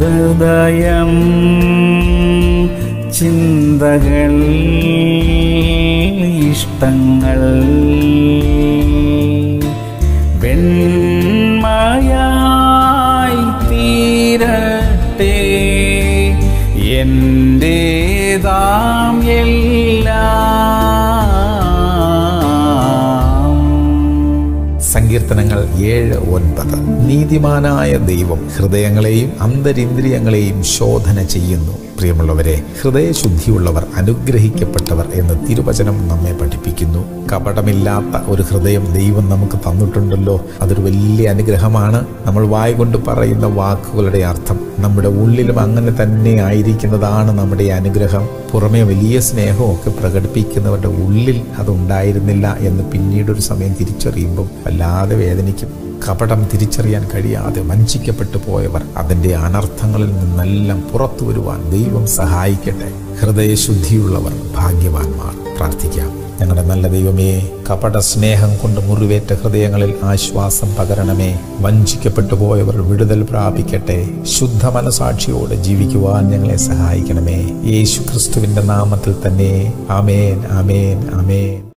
ഹൃദയം ചിന്തകൾ ഇഷ്ടങ്ങൾ വെണ്മയായി തീരട്ടെ എന്റേതാം എല്ലാം സങ്കീർത്തനങ്ങൾ ഏഴ് ഒൻപത് നീതിമാനായ ദൈവം ഹൃദയങ്ങളെയും അന്തരിന്ദ്രിയങ്ങളെയും ശോധന ചെയ്യുന്നു പ്രിയമുള്ളവരെ ഹൃദയശുദ്ധിയുള്ളവർ അനുഗ്രഹിക്കപ്പെട്ടവർ എന്ന് തിരുവചനം നമ്മെ പഠിപ്പിക്കുന്നു കപടമില്ലാത്ത ഒരു ഹൃദയം ദൈവം നമുക്ക് തന്നിട്ടുണ്ടല്ലോ അതൊരു വലിയ അനുഗ്രഹമാണ് നമ്മൾ വായ കൊണ്ട് പറയുന്ന വാക്കുകളുടെ അർത്ഥം നമ്മുടെ ഉള്ളിലും അങ്ങനെ തന്നെ ആയിരിക്കുന്നതാണ് നമ്മുടെ ഈ അനുഗ്രഹം പുറമെ വലിയ സ്നേഹമൊക്കെ പ്രകടിപ്പിക്കുന്നവരുടെ ഉള്ളിൽ അതുണ്ടായിരുന്നില്ല എന്ന് പിന്നീട് ഒരു സമയം തിരിച്ചറിയുമ്പോൾ വല്ലാതെ വേദനിക്കും കപടം തിരിച്ചറിയാൻ കഴിയാതെ വഞ്ചിക്കപ്പെട്ടു പോയവർ അതിൻ്റെ അനർത്ഥങ്ങളിൽ നിന്നെല്ലാം പുറത്തു വരുവാൻ ദൈവം സഹായിക്കട്ടെ ഹൃദയശുദ്ധിയുള്ളവർ ഭാഗ്യവാന്മാർ പ്രാർത്ഥിക്കാം ഞങ്ങളുടെ നല്ല ദൈവമേ കപട സ്നേഹം കൊണ്ട് മുറിവേറ്റ ഹൃദയങ്ങളിൽ ആശ്വാസം പകരണമേ വഞ്ചിക്കപ്പെട്ടു പോയവർ വിടുതൽ പ്രാപിക്കട്ടെ ശുദ്ധ മനസാക്ഷിയോടെ ജീവിക്കുവാൻ ഞങ്ങളെ സഹായിക്കണമേ യേശു ക്രിസ്തുവിന്റെ നാമത്തിൽ തന്നെ ആമേൻ ആമേൻ ആമേൻ